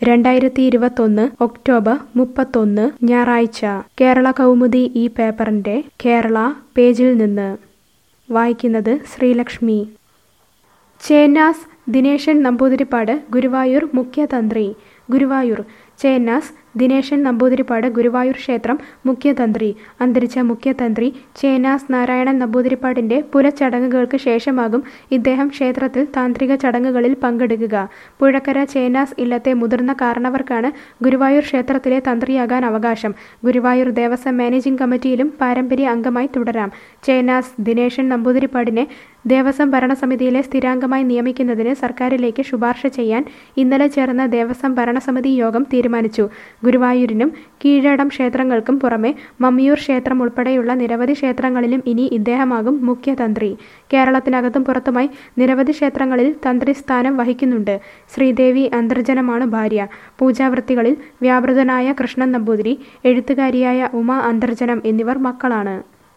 രണ്ടായിരത്തി ഇരുപത്തൊന്ന് ഒക്ടോബർ മുപ്പത്തൊന്ന് ഞായറാഴ്ച കേരള കൗമുദി ഈ പേപ്പറിന്റെ കേരള പേജിൽ നിന്ന് വായിക്കുന്നത് ശ്രീലക്ഷ്മി ചേന്നാസ് ദിനേശൻ നമ്പൂതിരിപ്പാട് ഗുരുവായൂർ മുഖ്യതന്ത്രി ഗുരുവായൂർ ചേന്നാസ് ദിനേശൻ നമ്പൂതിരിപ്പാട് ഗുരുവായൂർ ക്ഷേത്രം മുഖ്യതന്ത്രി അന്തരിച്ച മുഖ്യതന്ത്രി ചേനാസ് നാരായണൻ നമ്പൂതിരിപ്പാടിന്റെ പുലച്ചടങ്ങുകൾക്ക് ശേഷമാകും ഇദ്ദേഹം ക്ഷേത്രത്തിൽ താന്ത്രിക ചടങ്ങുകളിൽ പങ്കെടുക്കുക പുഴക്കര ചേനാസ് ഇല്ലത്തെ മുതിർന്ന കാരണവർക്കാണ് ഗുരുവായൂർ ക്ഷേത്രത്തിലെ തന്ത്രിയാകാൻ അവകാശം ഗുരുവായൂർ ദേവസ്വം മാനേജിംഗ് കമ്മിറ്റിയിലും പാരമ്പര്യ അംഗമായി തുടരാം ചേനാസ് ദിനേശൻ നമ്പൂതിരിപ്പാടിനെ ദേവസ്വം ഭരണസമിതിയിലെ സ്ഥിരാംഗമായി നിയമിക്കുന്നതിന് സർക്കാരിലേക്ക് ശുപാർശ ചെയ്യാൻ ഇന്നലെ ചേർന്ന ദേവസ്വം ഭരണസമിതി യോഗം തീരുമാനിച്ചു ഗുരുവായൂരിനും കീഴടം ക്ഷേത്രങ്ങൾക്കും പുറമെ മമ്മിയൂർ ക്ഷേത്രം ഉൾപ്പെടെയുള്ള നിരവധി ക്ഷേത്രങ്ങളിലും ഇനി ഇദ്ദേഹമാകും മുഖ്യതന്ത്രി കേരളത്തിനകത്തും പുറത്തുമായി നിരവധി ക്ഷേത്രങ്ങളിൽ തന്ത്രി സ്ഥാനം വഹിക്കുന്നുണ്ട് ശ്രീദേവി അന്തർജനമാണ് ഭാര്യ പൂജാവൃത്തികളിൽ വ്യാപൃതനായ കൃഷ്ണൻ നമ്പൂതിരി എഴുത്തുകാരിയായ ഉമ അന്തർജനം എന്നിവർ മക്കളാണ്